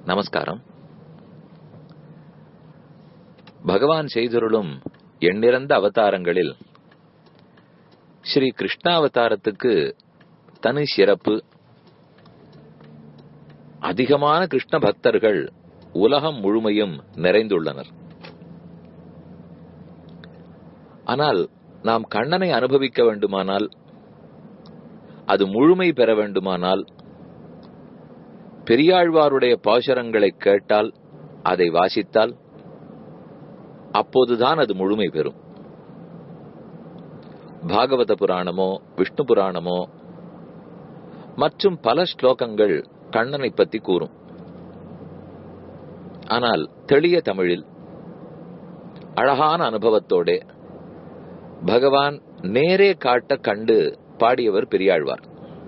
நமஸ்காரம் பகவான் செய்தருளும் எண்ணிறந்த அவதாரங்களில் ஸ்ரீ கிருஷ்ணாவதாரத்துக்கு தனி சிறப்பு அதிகமான கிருஷ்ண பக்தர்கள் உலகம் முழுமையும் நிறைந்துள்ளனர் ஆனால் நாம் கண்ணனை அனுபவிக்க வேண்டுமானால் அது முழுமை பெற வேண்டுமானால் பெரியாழ்வாருடைய பாசுரங்களை கேட்டால் அதை வாசித்தால் அப்போதுதான் அது முழுமை பெறும் பாகவத புராணமோ விஷ்ணு புராணமோ மற்றும் பல ஸ்லோகங்கள் கண்ணனை பற்றி கூறும் ஆனால் தெளிய தமிழில் அழகான அனுபவத்தோட பகவான் நேரே காட்ட கண்டு பாடியவர் பெரியாழ்வார்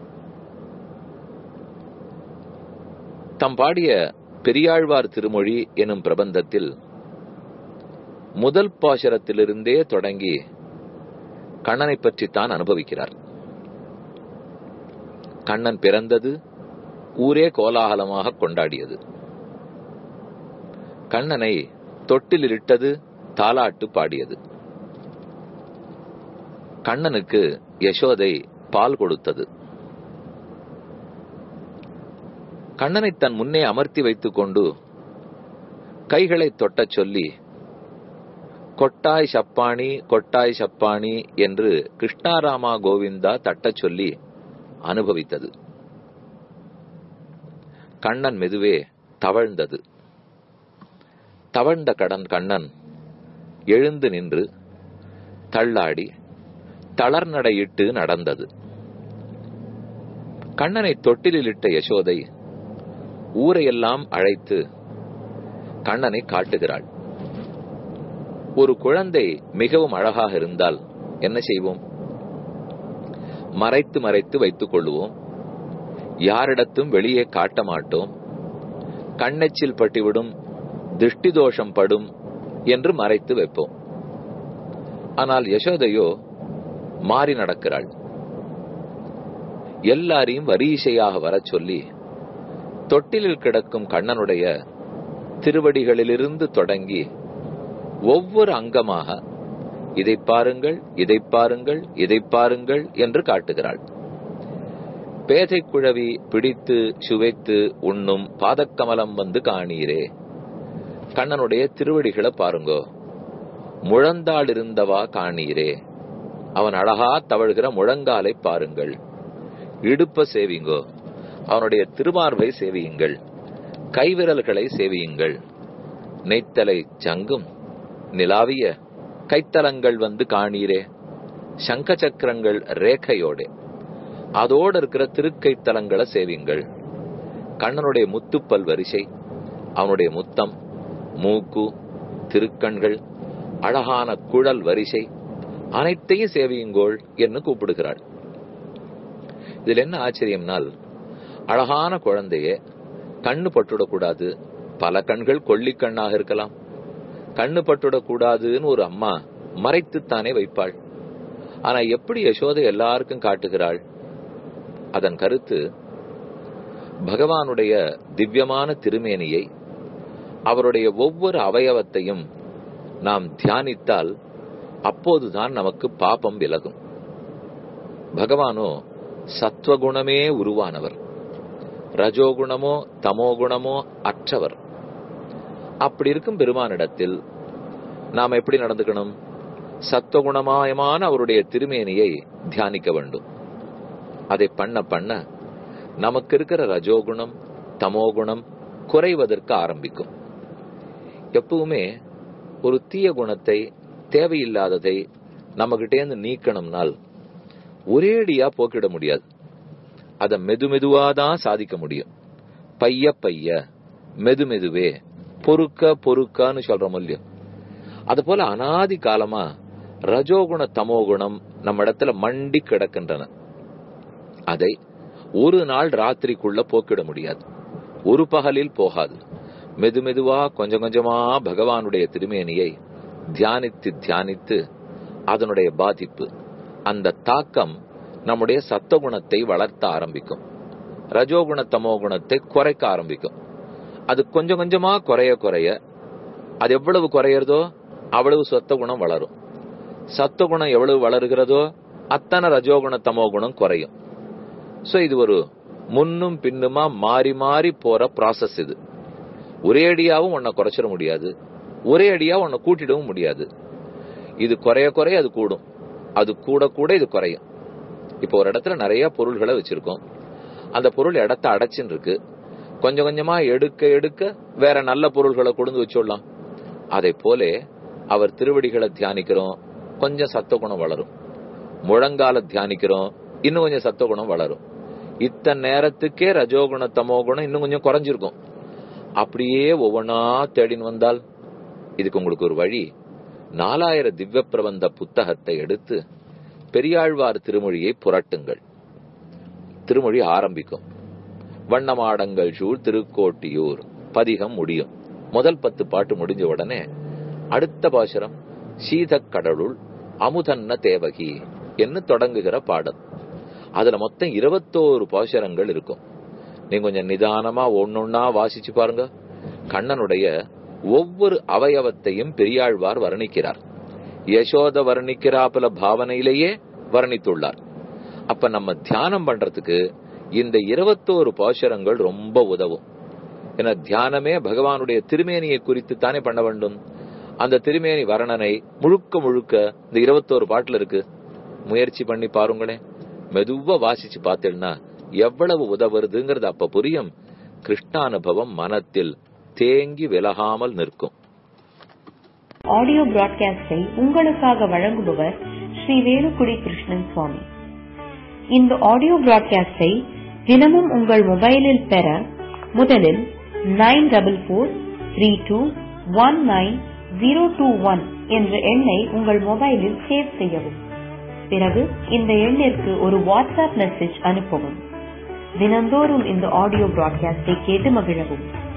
தம் பாடிய பெரியாழ்வார் திருமொழி எனும் பிரபந்தத்தில் முதல் பாசரத்திலிருந்தே தொடங்கி கண்ணனை பற்றித்தான் அனுபவிக்கிறார் கண்ணன் பிறந்தது ஊரே கோலாகலமாக கொண்டாடியது கண்ணனை தொட்டிலிட்டது தாலாட்டு பாடியது கண்ணனுக்கு யசோதை பால் கொடுத்தது கண்ணனை தன் முன்னே அமர்த்தி வைத்துக் கொண்டு கைகளை தொட்டச் சொல்லி கொட்டாய் சப்பாணி கொட்டாய் சப்பாணி என்று கிருஷ்ணாராமா கோவிந்தா தட்டச் சொல்லி அனுபவித்தது கண்ணன் மெதுவே தவழ்ந்தது தவழ்ந்த கடன் கண்ணன் எழுந்து நின்று தள்ளாடி தளர்நடையிட்டு நடந்தது கண்ணனை தொட்டிலிட்ட யசோதை ஊரையெல்லாம் அழைத்து கண்ணனை காட்டுகிறாள் ஒரு குழந்தை மிகவும் அழகாக இருந்தால் என்ன செய்வோம் மறைத்து மறைத்து வைத்துக் கொள்வோம் யாரிடத்தும் வெளியே காட்ட மாட்டோம் கண்ணெச்சில் பட்டிவிடும் திருஷ்டி தோஷம் படும் என்று மறைத்து வைப்போம் ஆனால் யசோதையோ மாறி நடக்கிறாள் எல்லாரையும் வரிசையாக வரச் சொல்லி தொட்டிலில் கிடக்கும் கண்ணனுடைய திருவடிகளிலிருந்து தொடங்கி ஒவ்வொரு அங்கமாக இதை பாருங்கள் இதை பாருங்கள் இதை பாருங்கள் என்று காட்டுகிறாள் பேதை குழவி பிடித்து சுவைத்து உண்ணும் பாதக்கமலம் வந்து காணீரே கண்ணனுடைய திருவடிகளை பாருங்கோ முழந்தாள் இருந்தவா காணீரே அவன் அழகா தவழ்கிற முழங்காலை பாருங்கள் இடுப்ப சேவிங்கோ அவனுடைய திருமார்பை சேவியுங்கள் கைவிரல்களை சேவியுங்கள் நெய்த்தலை சங்கும் நிலாவிய கைத்தலங்கள் வந்து காணீரே சங்க சக்கரங்கள் ரேகையோட அதோடு இருக்கிற திருக்கைத்தலங்களை சேவிங்கள் கண்ணனுடைய முத்துப்பல் வரிசை அவனுடைய முத்தம் மூக்கு திருக்கண்கள் அழகான குழல் வரிசை அனைத்தையும் சேவியுங்கோள் என்று கூப்பிடுகிறாள் இதுல என்ன ஆச்சரியம்னால் அழகான குழந்தைய கண்ணு பட்டுடக்கூடாது பல கண்கள் கொள்ளி கண்ணாக இருக்கலாம் கண்ணு பட்டுடக்கூடாதுன்னு ஒரு அம்மா மறைத்துத்தானே வைப்பாள் ஆனா எப்படி யசோதை எல்லாருக்கும் காட்டுகிறாள் அதன் கருத்து பகவானுடைய திவ்யமான திருமேனியை அவருடைய ஒவ்வொரு அவயவத்தையும் நாம் தியானித்தால் அப்போதுதான் நமக்கு பாபம் விலகும் பகவானோ சத்வகுணமே உருவானவர் ரஜோகுணமோ தமோகுணமோ அற்றவர் அப்படி இருக்கும் பெருமானிடத்தில் நாம் எப்படி நடந்துக்கணும் சத்வகுணமாயமான அவருடைய திருமேனியை தியானிக்க வேண்டும் அதை பண்ண பண்ண நமக்கு இருக்கிற ரஜோகுணம் தமோகுணம் குறைவதற்கு ஆரம்பிக்கும் எப்பவுமே ஒரு தீய குணத்தை தேவையில்லாததை நம்மகிட்டேருந்து நீக்கணும்னால் ஒரேடியா போக்கிட முடியாது அதை மெது மெதுவாதான் சாதிக்க முடியும் பைய பைய மெது மெதுவே பொறுக்க பொறுக்கான்னு சொல்றோம் இல்லையோ அது போல அனாதி காலமா ரஜோகுண தமோகுணம் நம்ம இடத்துல மண்டி கிடக்கின்றன அதை ஒரு நாள் ராத்திரிக்குள்ள போக்கிட முடியாது ஒரு பகலில் போகாது மெது மெதுவா கொஞ்சம் கொஞ்சமா பகவானுடைய திருமேனியை தியானித்து தியானித்து அதனுடைய பாதிப்பு அந்த தாக்கம் நம்முடைய சத்தகுணத்தை வளர்த்த ஆரம்பிக்கும் ரஜோகுண தமோ குணத்தை குறைக்க ஆரம்பிக்கும் அது கொஞ்சம் கொஞ்சமா குறைய குறைய அது எவ்வளவு குறையறதோ அவ்வளவு சொத்த குணம் வளரும் சத்த குணம் எவ்வளவு வளருகிறதோ அத்தனை ரஜோகுண தமோ குணம் குறையும் சோ இது ஒரு முன்னும் பின்னுமா மாறி மாறி போற ப்ராசஸ் இது ஒரே அடியாவும் உன்னை குறைச்சிட முடியாது ஒரே அடியா உன்னை கூட்டிடவும் முடியாது இது குறைய குறைய அது கூடும் அது கூட கூட இது குறையும் இப்போ ஒரு இடத்துல நிறைய பொருள்களை வச்சிருக்கோம் அந்த பொருள் இடத்த அடைச்சுன்னு இருக்கு கொஞ்சம் கொஞ்சமா எடுக்க எடுக்க வேற நல்ல பொருள்களை கொண்டு வச்சுடலாம் அதை போல அவர் திருவடிகளை தியானிக்கிறோம் கொஞ்சம் சத்த குணம் வளரும் முழங்கால தியானிக்கிறோம் இன்னும் கொஞ்சம் சத்த குணம் வளரும் இத்தனை நேரத்துக்கே ரஜோகுண தமோ குணம் இன்னும் கொஞ்சம் குறைஞ்சிருக்கும் அப்படியே ஒவ்வொன்னா தேடின்னு வந்தால் இதுக்கு உங்களுக்கு ஒரு வழி நாலாயிரம் திவ்ய பிரபந்த புத்தகத்தை எடுத்து பெரியாழ்வார் திருமொழியை புரட்டுங்கள் திருமொழி ஆரம்பிக்கும் வண்ணமாடங்கள் சூழ் திருக்கோட்டியூர் பதிகம் முடியும் முதல் பத்து பாட்டு முடிஞ்ச உடனே அடுத்த பாசுரம் சீதக்கடலுள் அமுதன்ன தேவகி என்று தொடங்குகிற பாடல் அதுல மொத்தம் இருபத்தோரு பாசுரங்கள் இருக்கும் நீங்க கொஞ்சம் நிதானமா ஒன்னொன்னா வாசிச்சு பாருங்க கண்ணனுடைய ஒவ்வொரு அவயவத்தையும் பெரியாழ்வார் வர்ணிக்கிறார் யசோத வர்ணிக்கிறாப்புல பாவனையிலேயே வர்ணித்துள்ளார் அப்ப நம்ம தியானம் பண்றதுக்கு இந்த இருபத்தோரு பாசுரங்கள் ரொம்ப உதவும் ஏன்னா தியானமே பகவானுடைய திருமேனியை குறித்து தானே பண்ண வேண்டும் அந்த திருமேனி வர்ணனை முழுக்க முழுக்க இந்த இருபத்தோரு பாட்டுல இருக்கு முயற்சி பண்ணி பாருங்களேன் மெதுவா வாசிச்சு பார்த்தேன்னா எவ்வளவு உதவுறதுங்கிறது அப்ப புரியும் கிருஷ்ணானுபவம் மனத்தில் தேங்கி விலகாமல் நிற்கும் ஆடியோ பிராட்காஸ்டை உங்களுக்காக வழங்குபவர் ஸ்ரீ வேலுக்குடி கிருஷ்ணன் சுவாமி இந்த ஆடியோ பிராட்காஸ்டை தினமும் உங்கள் மொபைலில் பெற முதலில் nine double four three two one nine zero two one என்ற எண்ணை உங்கள் மொபைலில் சேவ் செய்யவும் பிறகு இந்த எண்ணிற்கு ஒரு வாட்ஸ்அப் மெசேஜ் அனுப்பவும் தினந்தோறும் இந்த ஆடியோ பிராட்காஸ்டை கேட்டு மகிழவும்